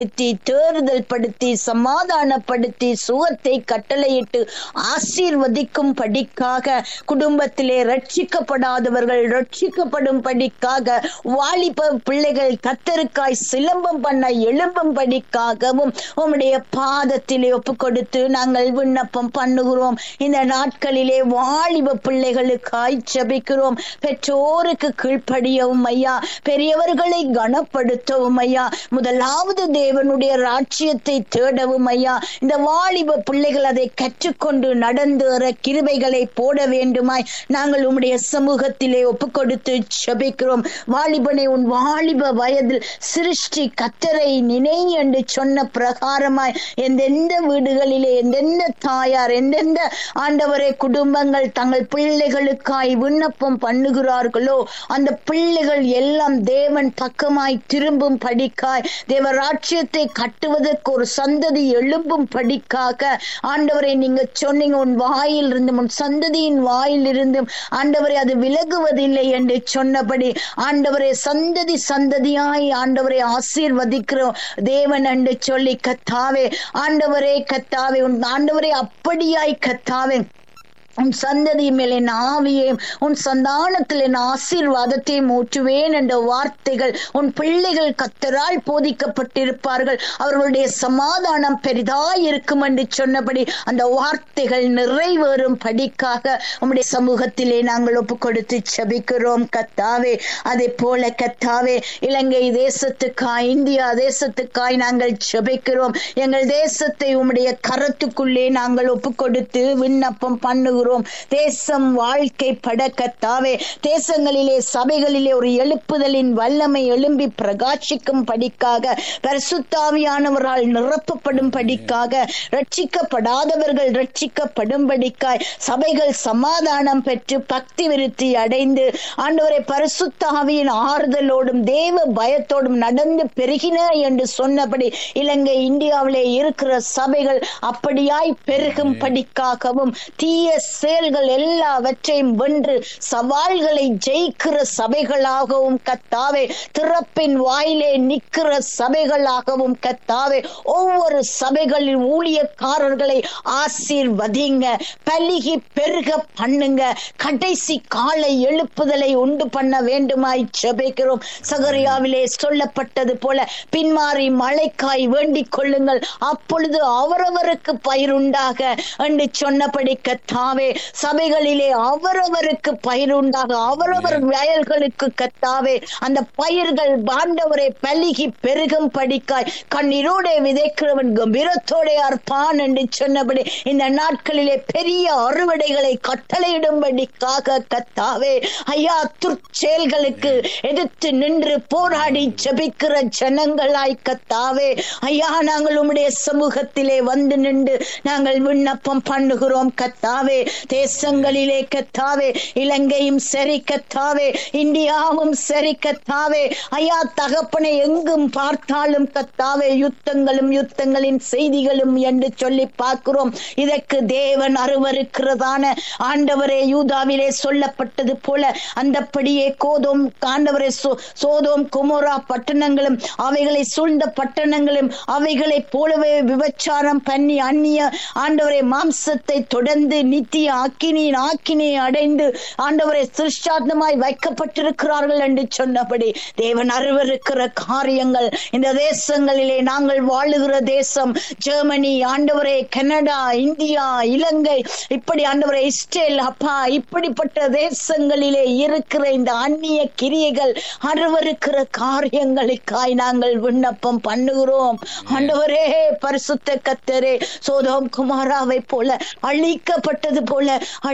படுத்தி தேறுதல் படுத்தி சமாதானப்படுத்தி சுகத்தை கட்டளையிட்டு ஆசீர்வதிக்கும் படிக்காக குடும்பத்திலே ரட்சிக்கப்படாதவர்கள் ரட்சிக்கப்படும் படிக்காக வாலிப பிள்ளைகள் கத்தருக்காய் சிலம்பம் பண்ண எழும்பும் படிக்காகவும் உம்முடைய பாதத்திலே ஒப்பு கொடுத்து நாங்கள் விண்ணப்பம் பண்ணுகிறோம் இந்த நாட்களிலே வாலிப பிள்ளைகளுக்காய் ஜெபிக்கிறோம் பெற்றோருக்கு கீழ்ப்படியவும் ஐயா பெரியவர்களை கனப்படுத்தவும் ஐயா முதலாவது தேவனுடைய ராட்சியத்தை தேடவும் ஐயா இந்த வாலிப பிள்ளைகள் அதை கற்றுக்கொண்டு நடந்து வர கிருபைகளை போட வேண்டுமாய் நாங்கள் உம்முடைய சமூகத்திலே ஒப்பு கொடுத்து ஜெபிக்கிறோம் வாலிபனை உன் வாலிப வயதில் சிருஷ்டி கத்தரை நினை என்று சொன்ன பிரகாரமாய் எந்தெந்த வீடுகளிலே எந்தெந்த தாயார் எந்தெந்த ஆண்டவரை குடும்பங்கள் தங்கள் பிள்ளைகளுக்காய் விண்ணப்பம் பண்ணுகிறார்களோ அந்த பிள்ளைகள் எல்லாம் தேவன் பக்கமாய் திரும்பும் படிக்காய் தேவ ராட்சியத்தை கட்டுவதற்கு ஒரு சந்ததி எழும்பும் படிக்காக ஆண்டவரை நீங்க சொன்னீங்க உன் வாயில் இருந்தும் உன் சந்ததியின் வாயில் இருந்தும் ஆண்டவரை அது விலகுவதில்லை என்று சொன்னபடி ஆண்டவரை சந்ததி சந்ததியாய் ஆண்டவரை ஆசீர்வதிக்கிறோம் தேவன் என்று சொல்லி கத்தாவே ஆண்டவரே கத்தாவே உன் ஆண்டவரே அப்படியாய் கத்தாவே உன் சந்ததி மேல் என் ஆவியையும் உன் சந்தானத்தில் என் ஆசீர்வாதத்தையும் ஊற்றுவேன் என்ற வார்த்தைகள் உன் பிள்ளைகள் கத்தரால் போதிக்கப்பட்டிருப்பார்கள் அவர்களுடைய சமாதானம் பெரிதாய் இருக்கும் என்று சொன்னபடி அந்த வார்த்தைகள் நிறைவேறும் படிக்காக உம்முடைய சமூகத்திலே நாங்கள் ஒப்பு கொடுத்து செபிக்கிறோம் கத்தாவே அதே போல கத்தாவே இலங்கை தேசத்துக்காய் இந்தியா தேசத்துக்காய் நாங்கள் செபிக்கிறோம் எங்கள் தேசத்தை உம்முடைய கரத்துக்குள்ளே நாங்கள் ஒப்பு கொடுத்து விண்ணப்பம் பண்ணுகிறோம் தேசம் வாழ்க்கை படக்கத்தாவே தேசங்களிலே சபைகளிலே ஒரு எழுப்புதலின் வல்லமை எழும்பி பிரகாசிக்கும் படிக்காக பரிசுத்தாவியானவரால் நிரப்பப்படும் படிக்காக ரட்சிக்கப்படாதவர்கள் ரட்சிக்கப்படும்படிக்காய் சபைகள் சமாதானம் பெற்று பக்தி விருத்தி அடைந்து ஆண்டவரை பரிசுத்தாவியின் ஆறுதலோடும் தேவ பயத்தோடும் நடந்து பெருகின என்று சொன்னபடி இலங்கை இந்தியாவிலே இருக்கிற சபைகள் அப்படியாய் பெருகும் படிக்காகவும் தீய செயல்கள் எல்லாவற்றையும் வென்று சவால்களை ஜெயிக்கிற சபைகளாகவும் கத்தாவே திறப்பின் வாயிலே நிற்கிற சபைகளாகவும் கத்தாவே ஒவ்வொரு சபைகளின் ஊழியக்காரர்களை ஆசீர்வதிங்க பலிகி பெருக பண்ணுங்க கடைசி காலை எழுப்புதலை உண்டு பண்ண வேண்டுமாய் ஜெபிக்கிறோம் சகரியாவிலே சொல்லப்பட்டது போல பின்மாறி மழைக்காய் வேண்டிக் கொள்ளுங்கள் அப்பொழுது அவரவருக்கு பயிருண்டாக என்று சொன்னபடி கத்தாவே சபைகளிலே அவரவருக்கு பயிருண்டாக அவரவர் வயல்களுக்கு கத்தாவே அந்த பயிர்கள் பாண்டவரை பலிகி பெருகும் படிக்காய் கண்ணீரோட விதைக்கிறவன் கம்பீரத்தோட அற்பான் என்று சொன்னபடி இந்த நாட்களிலே பெரிய அறுவடைகளை கட்டளையிடும்படிக்காக கத்தாவே ஐயா துர்ச்செயல்களுக்கு எதிர்த்து நின்று போராடி ஜபிக்கிற ஜனங்களாய் கத்தாவே ஐயா நாங்கள் உம்முடைய சமூகத்திலே வந்து நின்று நாங்கள் விண்ணப்பம் பண்ணுகிறோம் கத்தாவே தேசங்களிலே கத்தாவே இலங்கையும் சரி கத்தாவே இந்தியாவும் சரி கத்தாவே ஐயா தகப்பனை எங்கும் பார்த்தாலும் கத்தாவே யுத்தங்களும் யுத்தங்களின் செய்திகளும் என்று சொல்லி பார்க்கிறோம் இதற்கு தேவன் அருவருக்கிறதான ஆண்டவரே யூதாவிலே சொல்லப்பட்டது போல அந்தப்படியே கோதோம் ஆண்டவரே சோதோம் குமோரா பட்டணங்களும் அவைகளை சூழ்ந்த பட்டணங்களும் அவைகளை போலவே விபச்சாரம் பண்ணி அந்நிய ஆண்டவரை மாம்சத்தை தொடர்ந்து நித்திய ஆக்கினியின் ஆக்கினியை அடைந்து ஆண்டவரை சிருஷ்டாத்மாய் வைக்கப்பட்டிருக்கிறார்கள் என்று சொன்னபடி தேவன் அருவருக்கிற காரியங்கள் இந்த தேசங்களிலே நாங்கள் வாழுகிற தேசம் ஜெர்மனி ஆண்டவரே கனடா இந்தியா இலங்கை இப்படி ஆண்டவரை இஸ்ரேல் அப்பா இப்படிப்பட்ட தேசங்களிலே இருக்கிற இந்த அந்நிய கிரியைகள் அருவருக்கிற காரியங்களுக்காய் நாங்கள் விண்ணப்பம் பண்ணுகிறோம் ஆண்டவரே பரிசுத்த கத்தரே சோதோம் குமாராவை போல அழிக்கப்பட்டது போல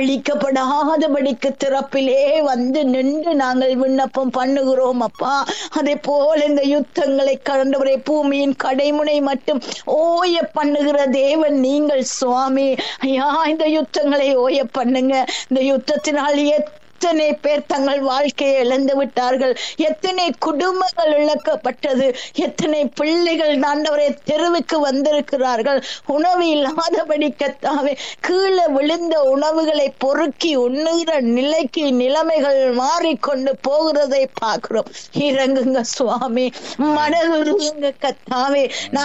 அழிக்கப்படாதபடிக்கு திறப்பிலே வந்து நின்று நாங்கள் விண்ணப்பம் பண்ணுகிறோம் அப்பா அதே போல இந்த யுத்தங்களை கண்டவரை பூமியின் கடைமுனை மட்டும் ஓய பண்ணுகிற தேவன் நீங்கள் சுவாமி ஐயா இந்த யுத்தங்களை ஓய பண்ணுங்க இந்த யுத்தத்தினால் எத்தனை பேர் தங்கள் வாழ்க்கையை இழந்து விட்டார்கள் எத்தனை குடும்பங்கள் இழக்கப்பட்டது எத்தனை பிள்ளைகள் ஆண்டவரை தெருவுக்கு வந்திருக்கிறார்கள் உணவு இல்லாதபடி கத்தாவே கீழே விழுந்த உணவுகளை பொறுக்கி உண்ணுகிற நிலைக்கு நிலைமைகள் மாறிக்கொண்டு போகிறதை பார்க்கிறோம் இறங்குங்க சுவாமி மனதுருங்க கத்தாவே